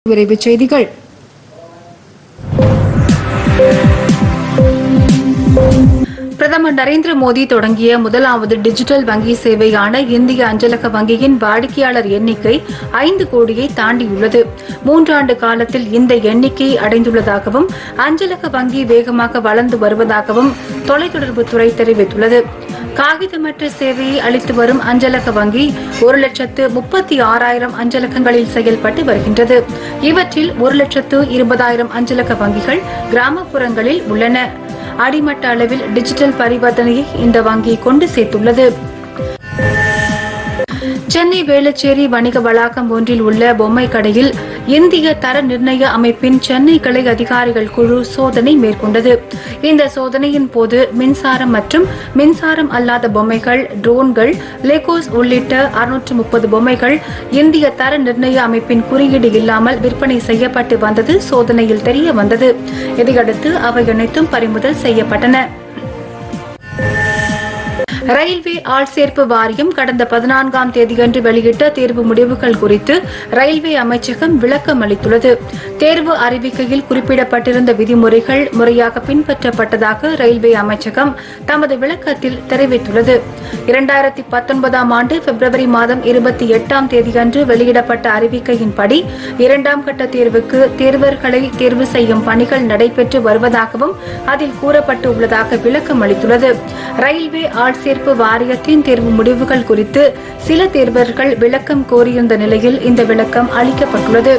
விரைவுச் செய்திகள் பிரதமர் நரேந்திர மோடி தொடங்கிய முதலாவது டிஜிட்டல் வங்கி சேவையான இந்திய அஞ்சலக வங்கியின் வாடிக்கையாளர் எண்ணிக்கை ஐந்து கோடியை தாண்டியுள்ளது மூன்றாண்டு காலத்தில் இந்த எண்ணிக்கை அடைந்துள்ளதாகவும் அஞ்சலக வங்கி வேகமாக வளர்ந்து வருவதாகவும் தொலைத்தொடர்புத்துறை தெரிவித்துள்ளது காகிதமற்ற சேவையை அளித்து வரும் அஞ்சலக வங்கி ஒரு லட்சத்து முப்பத்தி ஆறாயிரம் அஞ்சலகங்களில் செயல்பட்டு வருகின்றது இவற்றில் ஒரு லட்சத்து இருபதாயிரம் அஞ்சலக வங்கிகள் கிராமப்புறங்களில் உள்ளன அடிமட்ட அளவில் டிஜிட்டல் பரிவர்த்தனையை இந்த வங்கி கொண்டு சேர்த்துள்ளது சென்னை வேளச்சேரி வணிக வளாகம் ஒன்றில் உள்ள பொம்மை கடையில் இந்திய தர நிர்ணய அமைப்பின் சென்னை கிளை அதிகாரிகள் குழு சோதனை மேற்கொண்டது இந்த சோதனையின் போது மின்சாரம் மற்றும் மின்சாரம் அல்லாத பொம்மைகள் ட்ரோன்கள் லெகோஸ் உள்ளிட்ட அறுநூற்று முப்பது பொம்மைகள் இந்திய தர நிர்ணய அமைப்பின் குறியீடு இல்லாமல் விற்பனை செய்யப்பட்டு வந்தது சோதனையில் தெரிய வந்தது இதையடுத்து அவை அனைத்தும் பறிமுதல் செய்யப்பட்டன ரயில்வே ஆள்சேர்ப்பு வாரியம் கடந்த பதினான்காம் தேதியன்று வெளியிட்ட தேர்வு முடிவுகள் குறித்து ரயில்வே அமைச்சகம் விளக்கம் அளித்துள்ளது தேர்வு அறிவிக்கையில் குறிப்பிடப்பட்டிருந்த விதிமுறைகள் முறையாக பின்பற்றப்பட்டதாக ரயில்வே அமைச்சகம் தமது விளக்கத்தில் தெரிவித்துள்ளது இரண்டாயிரத்தி பத்தொன்பதாம் ஆண்டு பிப்ரவரி மாதம் இருபத்தி எட்டாம் தேதியன்று வெளியிடப்பட்ட அறிவிக்கையின்படி இரண்டாம் கட்ட தேர்வுக்கு தேர்வர்களை தேர்வு செய்யும் பணிகள் நடைபெற்று வருவதாகவும் அதில் கூறப்பட்டு உள்ளதாக விளக்கம் அளித்துள்ளது ரயில்வே ஆள்சேர்ப்பு வாரியத்தின் தேர்வு முடிவுகள் குறித்து சில தேர்வர்கள் விளக்கம் கோரியிருந்த நிலையில் இந்த விளக்கம் அளிக்கப்பட்டுள்ளது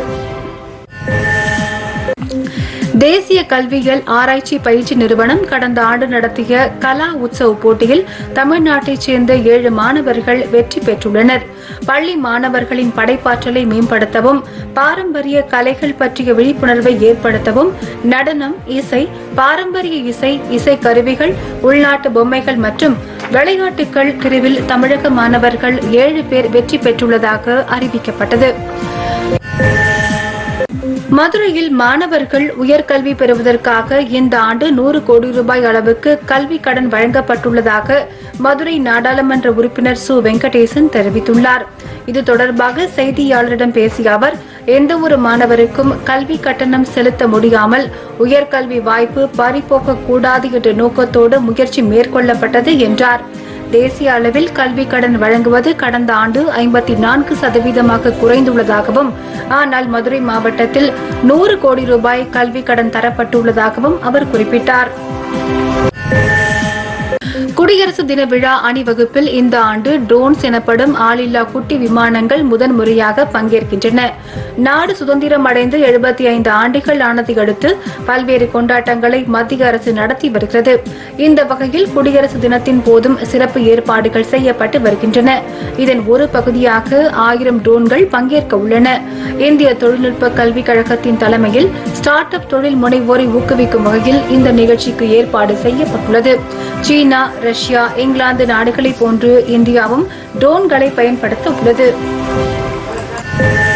தேசிய கல்வியியல் ஆராய்ச்சி பயிற்சி நிறுவனம் கடந்த ஆண்டு நடத்திய கலா உற்சவ் போட்டியில் தமிழ்நாட்டைச் சேர்ந்த ஏழு மாணவர்கள் வெற்றி பெற்றுள்ளனர் பள்ளி மாணவர்களின் படைப்பாற்றலை மேம்படுத்தவும் பாரம்பரிய கலைகள் பற்றிய விழிப்புணர்வை ஏற்படுத்தவும் நடனம் இசை பாரம்பரிய இசை இசை கருவிகள் உள்நாட்டு பொம்மைகள் மற்றும் விளையாட்டுகள் பிரிவில் தமிழக மாணவர்கள் ஏழு பேர் வெற்றி பெற்றுள்ளதாக அறிவிக்கப்பட்டது மதுரையில் மாணவர்கள் உயர்கல்வி பெறுவதற்காக இந்த ஆண்டு நூறு கோடி ரூபாய் அளவுக்கு கல்வி கடன் வழங்கப்பட்டுள்ளதாக மதுரை நாடாளுமன்ற உறுப்பினர் சு வெங்கடேசன் தெரிவித்துள்ளார் இது தொடர்பாக செய்தியாளரிடம் பேசிய அவர் எந்த ஒரு மாணவருக்கும் கல்வி கட்டணம் செலுத்த முடியாமல் உயர்கல்வி வாய்ப்பு பறிபோக்க கூடாது என்ற நோக்கத்தோடு முயற்சி மேற்கொள்ளப்பட்டது என்றார் தேசிய அளவில் கல்வி கடன் வழங்குவது கடந்த ஆண்டு ஐம்பத்தி நான்கு சதவீதமாக குறைந்துள்ளதாகவும் ஆனால் மதுரை மாவட்டத்தில் நூறு கோடி ரூபாய் கல்வி கடன் தரப்பட்டுள்ளதாகவும் அவர் குறிப்பிட்டார் குடியரசு தின விழா அணிவகுப்பில் இந்த ஆண்டு ட்ரோன்ஸ் எனப்படும் ஆளில்லா குட்டி விமானங்கள் முதன்முறையாக பங்கேற்கின்றன நாடு சுதந்திரம் அடைந்து எழுபத்தி ஐந்து ஆண்டுகள் ஆனதை அடுத்து பல்வேறு கொண்டாட்டங்களை மத்திய அரசு நடத்தி வருகிறது இந்த வகையில் குடியரசு தினத்தின் போதும் சிறப்பு ஏற்பாடுகள் செய்யப்பட்டு வருகின்றன இதன் ஒரு பகுதியாக ஆயிரம் ட்ரோன்கள் பங்கேற்க உள்ளன இந்திய தொழில்நுட்ப கல்விக் கழகத்தின் தலைமையில் ஸ்டார்ட் அப் தொழில் முனைவோரை ஊக்குவிக்கும் வகையில் இந்த நிகழ்ச்சிக்கு ஏற்பாடு செய்யப்பட்டுள்ளது சீனா ரஷ்யா இங்கிலாந்து நாடுகளைப் போன்று இந்தியாவும் ட்ரோன்களை பயன்படுத்த உள்ளது